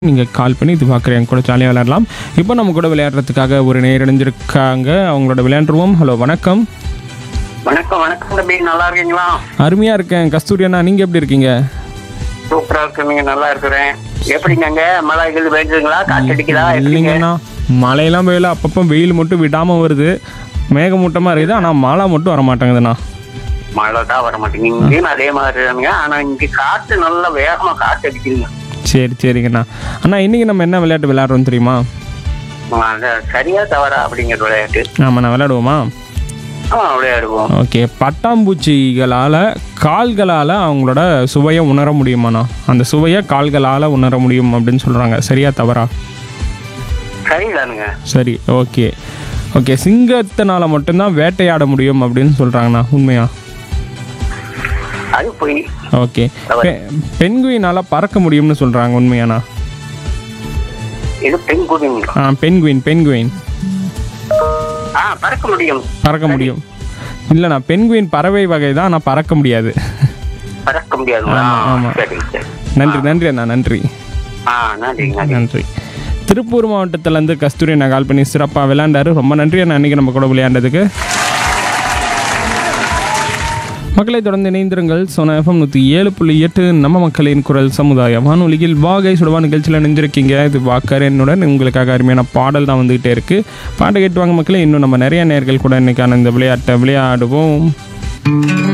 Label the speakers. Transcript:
Speaker 1: நீங்கள் கால் பண்ணி இது பார்க்குற என் கூட ஜாலியாக விளையாடலாம் இப்போ நம்ம கூட விளையாடுறதுக்காக ஒரு நேரடைஞ்சிருக்காங்க அவங்களோட விளையாண்டுருவோம் ஹலோ வணக்கம்
Speaker 2: வணக்கம் வணக்கம் தம்பி நல்லா இருக்கீங்களா
Speaker 1: அருமையாக இருக்கேன் கஸ்தூரி அண்ணா நீங்கள் எப்படி இருக்கீங்க
Speaker 2: சூப்பரா இருக்குங்க நல்லா இருக்கிறேன் எப்படிங்க அங்க மழை இது பெய்யுதுங்களா காற்று அடிக்குதா எப்படிங்க
Speaker 1: இல்லைங்கண்ணா மழையெல்லாம் பெய்யல அப்பப்போ வெயில் மட்டும் விடாமல் வருது மேகமூட்டமாக இருக்குது ஆனால் மழை மட்டும் வர மாட்டேங்குதுண்ணா
Speaker 2: மழை தான் வர மாட்டேங்குது இங்கேயும் அதே மாதிரி தானுங்க ஆனா இங்க காற்று நல்லா வேகமா காற்று அடிக்குதுங்க
Speaker 1: சரி சரிங்கண்ணா அண்ணா இன்றைக்கி நம்ம என்ன விளையாட்டு விளையாடுறோம் தெரியுமா
Speaker 2: அது சரியா தவறா அப்படிங்கிற விளையாட்டு
Speaker 1: ஆமாம் நான் விளையாடுவோமா
Speaker 2: ஆ விளையாடுவோம்
Speaker 1: ஓகே பட்டாம்பூச்சிகளால் கால்களால் அவங்களோட சுவையை உணர முடியுமாண்ணா அந்த சுவையை கால்களால் உணர முடியும் அப்படின்னு சொல்கிறாங்க சரியா தவறா
Speaker 2: சரிதானுங்க
Speaker 1: சரி ஓகே ஓகே சிங்கத்தினால மட்டும்தான் வேட்டையாட முடியும் அப்படின்னு சொல்கிறாங்கண்ணா உண்மையா
Speaker 2: அது போய்
Speaker 1: ஓகே பெ பெண்குயினால் பறக்க முடியும்னு சொல்கிறாங்க உண்மையாண்ணா
Speaker 2: இது பெண் குதிங்களா
Speaker 1: ஆ பெண்குயின் பெண்குயின்
Speaker 2: ஆ பறக்க முடியும்
Speaker 1: பறக்க முடியும் இல்லைண்ணா பெண்குயின் பறவை வகை தான் ஆனால் பறக்க முடியாது
Speaker 2: பறக்க முடியாதுங்களா
Speaker 1: ஆமா, ஆமா.
Speaker 2: சரி சரி
Speaker 1: நன்றி நன்றி அண்ணா நன்றி
Speaker 2: ஆ நன்றி நன்றி
Speaker 1: நன்றி திருப்பூர் மாவட்டத்திலேருந்து கஸ்தூரி அண்ணா கால் பண்ணி சிறப்பாக விளையாண்டாரு ரொம்ப நன்றி அண்ணா அன்றைக்கி நம்ம கூட விளையாண்டதுக்கு மக்களை தொடர்ந்து இணைந்திருங்கள் சோனா எஃப்எம் நூற்றி ஏழு புள்ளி எட்டு நம்ம மக்களின் குரல் சமுதாய வானொலியில் வாகை சுடவா நிகழ்ச்சியில் இணைஞ்சிருக்கீங்க இது வாக்கர் என்னுடன் உங்களுக்காக அருமையான பாடல் தான் வந்துகிட்டே இருக்குது பாட்டை கேட்டு வாங்க மக்களே இன்னும் நம்ம நிறைய நேர்கள் கூட இன்னைக்கான இந்த விளையாட்டை விளையாடுவோம்